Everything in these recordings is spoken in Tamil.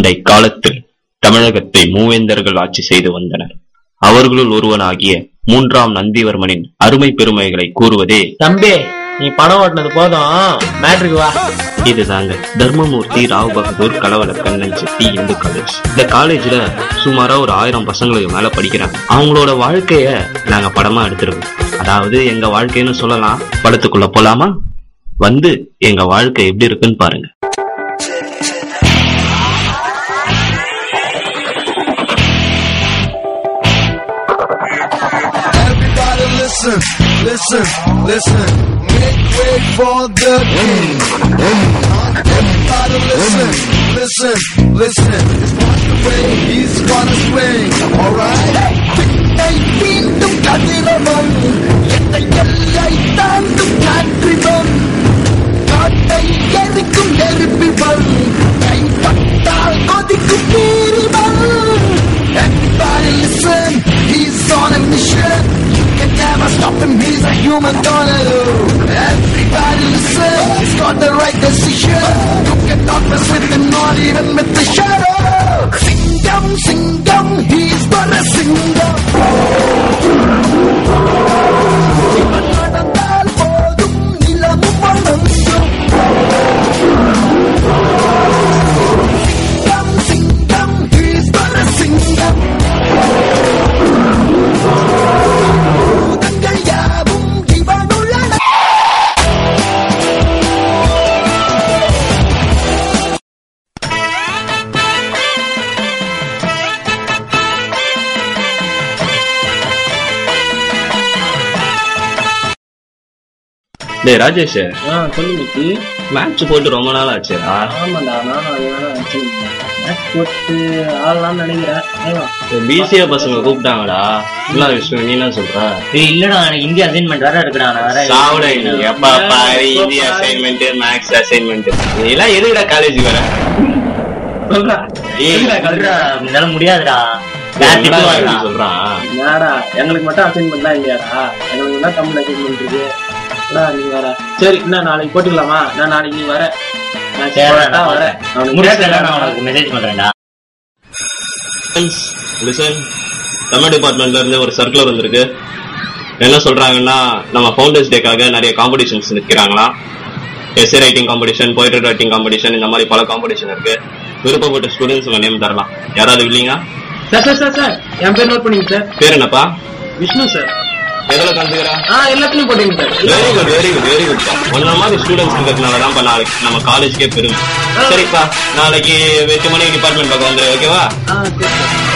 பண்டை காலத்தில் தமிழகத்தை மூவேந்தர்கள் ஆட்சி செய்து வந்தனர் அவர்களுள் ஒருவனாகிய மூன்றாம் நந்திவர்மனின் அருமை பெருமைகளை கூறுவதே தம்பி நீ பணம் ஓட்டினது போதும் மேட்ருக்கு வா இதுதாங்க தர்மமூர்த்தி ராவ் பகதூர் கலவல கண்ணன் செட்டி இந்து காலேஜ் இந்த காலேஜ்ல சுமாரா ஒரு ஆயிரம் பசங்களுக்கு மேல படிக்கிறாங்க அவங்களோட வாழ்க்கைய நாங்க படமா எடுத்திருக்கோம் அதாவது எங்க வாழ்க்கைன்னு சொல்லலாம் படத்துக்குள்ள போலாமா வந்து எங்க வாழ்க்கை எப்படி இருக்குன்னு பாருங்க Everybody listen, listen, listen. Make way for the king. Everybody listen, listen, listen. It's not the way he's gonna swing. Alright? விண்ணை தீண்டும் கதிரவன் எத்தை எல்லை தாண்டும் காற்றிவன் காட்டை எரிக்கும் நெருப்பிவன் கைப்பட்டால் கொதிக்கும் நீரிவன் Everybody listen, he's on a mission. You can never stop him, he's a human tornado. Everybody listen, he's got the right decision. You cannot mess with him, not even with the shadow. சிங்கம் சிங்கம் he's but a சிங்கம் இவன் நடந்தால் போதும் நிலமும் வணங்கும் சிங்கம் சிங்கம் he's but a சிங்கம் பூதங்கள் யாவும் இவனுள்ளன டேய் ராஜேஷ் ஆ சொல்லு நிக்கி மேட்ச் போட்டு ரொம்ப நாள் ஆச்சுடா ஆமாண்டா நானும் அதுதான் வச்சிருந்தேன் மேட்ச் போட்டு ஆடலாம்னு நினைக்கிறேன் ஏவா? பிசிஏ பசங்க கூப்பிட்டாங்கடா என்ன விஷயம் நீ என்ன சொல்ற ஏய் இல்லடா எனக்கு இந்திய அசைன்மெண்ட் வேற இருக்குடா நான் வேற சாவுடா நீ எப்ப பாரு இந்தி அசைன்மெண்ட் மேக்ஸ் அசைன்மெண்ட் நீ எல்லாம் எதுக்குடா காலேஜ் வர சொல்றா ஏய், சொல்றா என்னால முடியாதுடா என்னடா யார் திட்டுவாடா? இப்படி சொல்றான் என்னடா எங்களுக்கு மட்டும் அசைன்மெண்ட்லாம் இல்லையாடா எங்களுக்கு என்ன தமிழ் அசைன்மெண்ட் இருக்கு என்னடா நீ வர சரி என்ன நாளைக்கு போட்டுக்கலாமா நான் நாளைக்கு நீ வர நான் சரிடா, போட்டா நான் வரேன் வரேன். அவனுக்கு முடியாதுடா, முடியாது நான் உனக்கு மெசேஜ் பண்றேன்டா லிசன் தமிழ் டிபார்ட்மெண்ட்ல இருந்து ஒரு சர்க்குலர் வந்திருக்கு என்ன சொல்றாங்கன்னா நம்ம ஃபவுண்டர்ஸ் டேக்காக நிறைய காம்படிஷன்ஸ் நிற்கிறாங்களாம் essay writing competition poetry writing competition இந்த மாதிரி பல காம்படிஷன் இருக்கு விருப்பப்பட்ட ஸ்டூடெண்ட்ஸ் உங்க நேம் தரலாம் யாராவது இல்லைங்க சார் சார் சார் சார் என் பேர் நோட் பண்ணிங்க சார் பேர் என்னப்பா விஷ்ணு சார் எதுல கலந்துக்கிறா ஆ எல்லாத்துலயும் போட்டீங்க sir very good very good very good ஒன்ன மாதிரி ஸ்டூடெண்ட்ஸ் இருக்கிறதுனால தான் நாளைக்கு நம்ம காலேஜ்க்கே பெருமை சரிப்பா நாளைக்கு எட்டு மணிக்கு டிபார்ட்மெண்ட் பக்கம் வந்துரு ஓகேவா ஆ சரி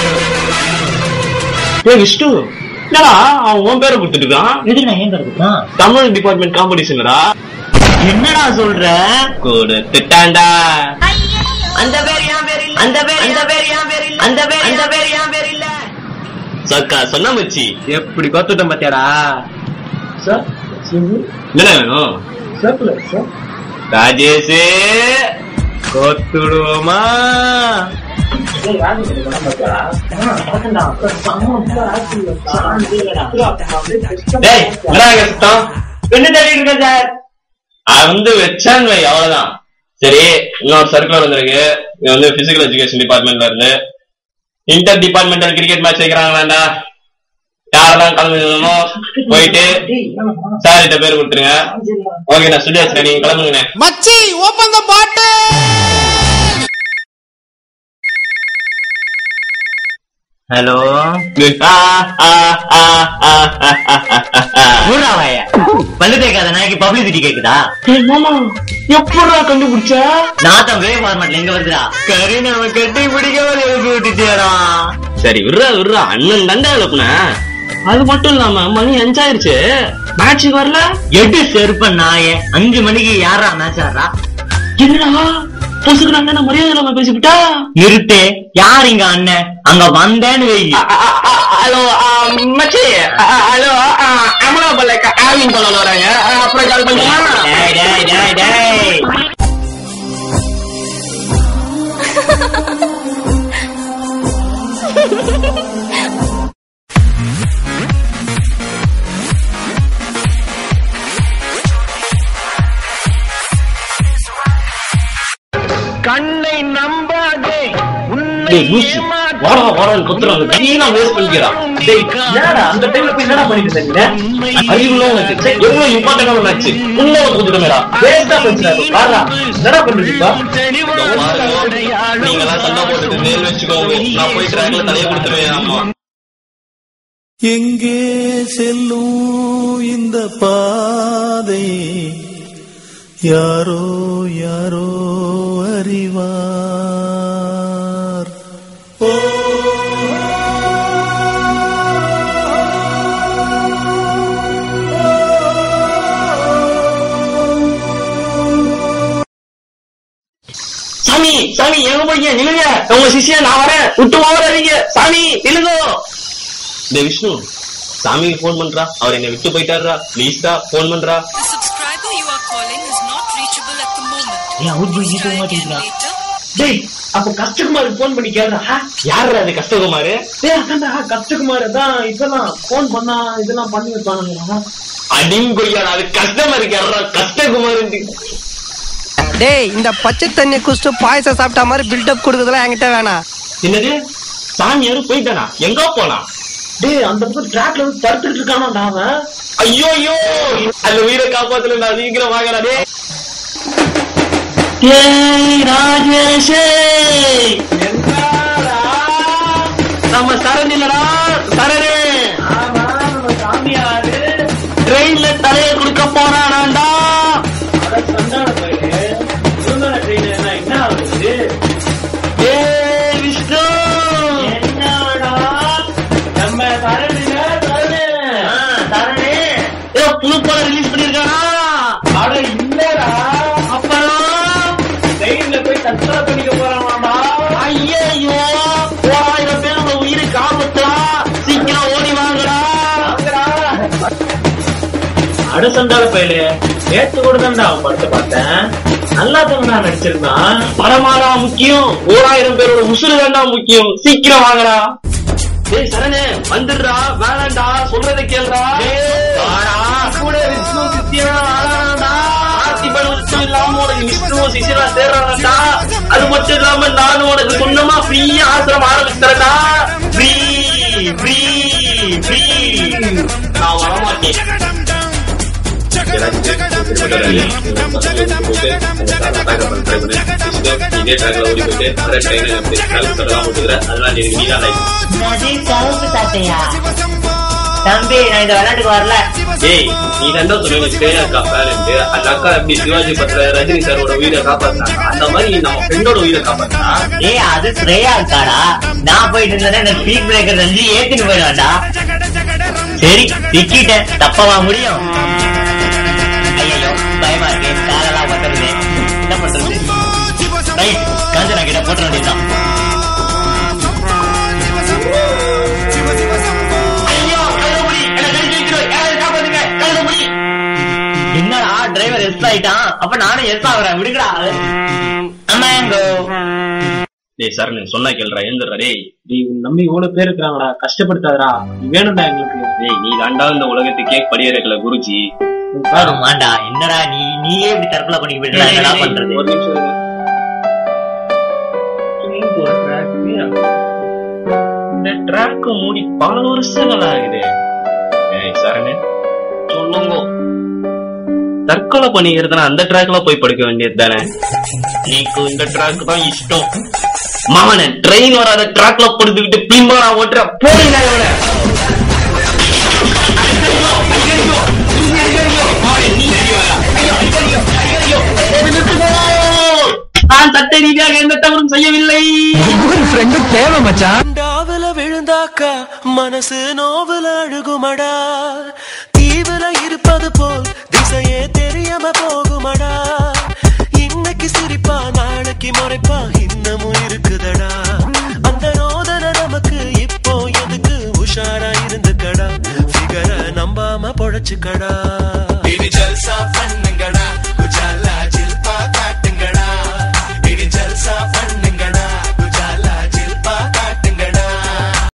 சார் ஏ விஷ்ணு என்னடா அவன் உன் பேரை கொடுத்துட்டு இருக்கான் எதுக்கு நான் ஏன் கருதுறான் தமிழ் டிபார்ட்மெண்ட் காம்படிஷன்டா என்னடா சொல்ற கொடுத்துட்டான்டா அந்த பேர் என் பேர் இல்ல அந்த பேர் அந்த பேர் என் பேர் இல்ல அந்த பேர் அந்த பேர் என் பேர் இல்ல சக்கா சொன்ன மச்சி எப்படி கொத்துட்டேன் பாத்தியாடா சார் என்ன வேணும் சார் சார் ராஜேஷ் கொத்துடுவோமா டேய் என்னடா இங்க சுத்தம் என்ன தேடிட்டு இருக்க சார் அவன் வந்து வச்சான் வை அவ்வளவுதான் சரி இன்னொரு சர்க்குலர் வந்திருக்கு இது வந்து பிசிக்கல் எஜுகேஷன் டிபார்ட்மெண்ட்ல இருந்து இன்டர் டிபார்ட்மெண்டல் கிரிக்கெட் மேட்ச் வைக்கிறாங்களாண்டா யாரெல்லாம் கலந்துக்கணுமோ போயிட்டு சார் கிட்ட பேர் கொடுத்துருங்க ஓகே நான் சொல்லி வச்சுறேன் நீங்க கிளம்புங்க Machi, open the bottle! Hello மூணாவாய பல்லு தேய்க்காத நாய்க்கு பப்ளிசிட்டி கேக்குதா எப்படா கண்டுபிடிச்ச நான் தான் வே ஃபார்மேட்ல எங்க வருதுடா கறி நம்ம கட்டி பிடிக்காம எழுப்பி விட்டுட்டியாடா சரி விடுறா விடுறா அண்ணன் தண்டா எழுப்புன அது மட்டும் இல்லாம மணி அஞ்சாயிருச்சு மேட்சுக்கு வரல எட்டு செருப்ப நாயே அஞ்சு மணிக்கு யாரா மேட்ச் ஆடுறா என்னடா பொசுக்கு அண்ணன் மரியாதை இல்லாம பேசிவிட்டா நிறுத்து யார் இங்க அண்ணன் அங்க வந்தேன்னு வை ஹலோ மச்சி ஹலோ அமலா பல்ல ஆவின் சொல்ல வராங்க அப்புறம் கால் பண்ணுமா டேய், டேய், டேய், டேய். கண்ணை நம்பாதே டேய் லூசு வாடா வாடான்னு கொத்துறாங்க கையெல்லாம் வேஸ்ட் பண்ணிக்கிறான் டேய் என்னடா அந்த டைம்ல போய் என்னடா பண்ணிட்டு இருந்தீங்க அறிவுலாம் உனக்கு ச்சே, எவ்வளவு இம்பார்ட்டன்டான மேட்ச் உள்ள கொடுத்துட்டோமேடா வேஸ்டா போச்சுடா பாரா என்னடா பண்றீங்க நீங்க எல்லாம் சண்டை போட்டுட்டு மேல் வச்சுக்கோங்க நான் போய் ட்ராக்ல தலையை கொடுத்துருவேன் ஆமா எங்கே செல்லும் இந்த பாதை யாரோ யாரோ அறிவார் ஓ சாமி சாமி எங்க போறீங்க நிலுங்க உங்க சிஷ்யா நான் வரேன் விட்டு ஓடாதீங்க சாமி நிலுங்க இந்த விஷ்ணு சாமிக்கு போன் பண்றா அவர் என்னை விட்டு போயிட்டாருடா ப்ளீஸ்டா போன் பண்றா The subscriber you are calling is not reachable at the moment. ஏன் அவுட் Please போய் try again மாட்டேங்கிறா later. டேய் அப்ப கஷ்டகுமாருக்கு போன் பண்ணி கேளுடா யாருடா அது கஷ்டகுமாரு டேய் அதான்டா கஷ்டகுமார் தான் இதெல்லாம் போன் பண்ணா இதெல்லாம் பண்ணி வைப்பானுங்களா அடிங் கொய்யாடா அது கஷ்டமா இருக்காரா கஷ்டகுமார் டேய் இந்த பச்சை தண்ணி குடிச்சிட்டு பாயசம் சாப்பிட்ட மாதிரி பில்டப் கொடுக்குறதுலாம் என்கிட்ட வேணாம் என்னது சாமி யாரும் போயிட்டானா எங்க போனா டேய் அந்த பக்கம் ட்ராக்ல வந்து படுத்துட்டு இருக்கானாடா அவன் ஐயோ ஐயோ அந்த உயிரை காப்பாத்துல நான் சீக்கிரம் வாங்கடா டே ராஜேஷே நம்ம சரண் இல்லடா சரணே சாமியாரு ட்ரெயின்ல தலையை கொடுக்க போறானாண்டா அட சண்டான பையனே சுந்தர ட்ரெயின் என்ன ஆகுது ஏ விஷ்ணு என்னடா நம்ம தரணுங்க தரணு சரணே ஏ புது படம் ரிலீஸ் பண்ணிருக்கானா அட இல்லடா அப்புறம் ட்ரெயின்ல போய் தற்கொலை பண்ணிக்க போறானாடா ஐயோ போராயிரம் பேர் உங்க உயிரை காப்பாத்தா சீக்கிரம் ஓடி வாங்கடா அட சண்டால பையலே நேத்து கூட தான்டா அவன் படத்தை பார்த்தேன் நல்லா தான் நடிச்சிருந்தான் பரமாடா முக்கியம் ஓராயிரம் பேரோட உசுறு தான்டா முக்கியம் சீக்கிரம் வாங்கடா டேய் சரணே வந்துடுறா வேணாண்டா சொல்றதை கேளுடா வாடா. கூட விஷ்ணு சித்தியா வாடாடா. பார்த்திபன் உச்சம் இல்லாம உனக்கு விஷ்ணு சிசிரா சேர்றாடா அது மட்டும் இல்லாம நானும் உனக்கு சொந்தமா ஃப்ரீயா ஆசிரம் ஆரம்பிச்சுறேன்டா ஃப்ரீ ஃப்ரீ ஃப்ரீ நான் வரமாட்டேன் என்னது கருப்பு சட்டையா தம்பி நான் இந்த விளையாட்டுக்கு வரல ஏய் நீ தான் சொன்ன ஸ்ரேயா அக்கா பேரண்ட் அந்த அக்கா எப்படி சிவாஜி பத்திர ரஜினி சாரோட உயிரை காப்பாத்தினாங்க அந்த மாதிரி நம்ம ஃப்ரெண்டோட உயிரை காப்பாத்தினா ஏய் அது ஸ்ரேயா இருக்காடா நான் போயிட்டு இருந்தேன் இந்த ஸ்பீட் பிரேக்கர் செஞ்சு ஏத்திட்டு போயிடுவேன்டா சரி திக்கிட்டேன் தப்பவா முடியும் ஐயோ பயமா இருக்கு காலெல்லாம் பத்துறது என்ன பண்றது ரைட் காஞ்சனா கிட்ட போட்ட வேண்டியதுதான் ஐயோ கழுகுமணி என்ன கழிச்சு வைக்கிறோம் யாராவது காப்பாத்துங்க கழுகுமணி என்னடா டிரைவர் எஸ் ஆயிட்டான் அப்ப நானும் எஸ் ஆகுறேன் விடுங்கடா அம்மாங்கோ டேய் சரண் சொன்னா கேளுடா எழுந்துடுறா டேய் நீ உன் நம்பி இவ்வளவு பேர் இருக்கிறாங்கடா கஷ்டப்படுத்தாதடா நீ வேணும்டா எங்களுக்கு டேய் நீ தாண்டா இந்த உலகத்துக்கே படியறக்கல குருஜி ஆமாண்டா என்னடா நீ நீயே இப்படி தற்கொலை பண்ணி விடுறா என்னடா பண்றது ஒரு நிமிஷம் இரு. இந்த ட்ராக் மூடி பல வருஷங்கள் ஆகுது ஏய் சரணு சொல்லுங்க தற்கொலை பண்ணிக்கிறதுனா அந்த ட்ராக்ல போய் படுக்க வேண்டியது தானே நீக்கு இந்த ட்ராக் தான் இஷ்டம் மாமன ட்ரெயின் வராத ட்ராக்ல படுத்துக்கிட்டு பிம்பரா ஓட்டுற போறீங்க இவனை நான் சட்ட ரீதியாக எந்த தவறும் செய்யவில்லை டாவுல விழுந்தாக்கா மனசு நோவுல அழுகுமடா தீவுல இருப்பது போல் திசையே தெரியாம போகுமடா இன்னைக்கு சிரிப்பா நாளைக்கு முறைப்பா இன்னமும் இருக்குதடா அந்த ரோதனை நமக்கு இப்போ எதுக்கு உஷாரா இருந்துக்கடா ஃபிகரை நம்பாம பொழைச்சுக்கடா இது ஜல்சா பண்ண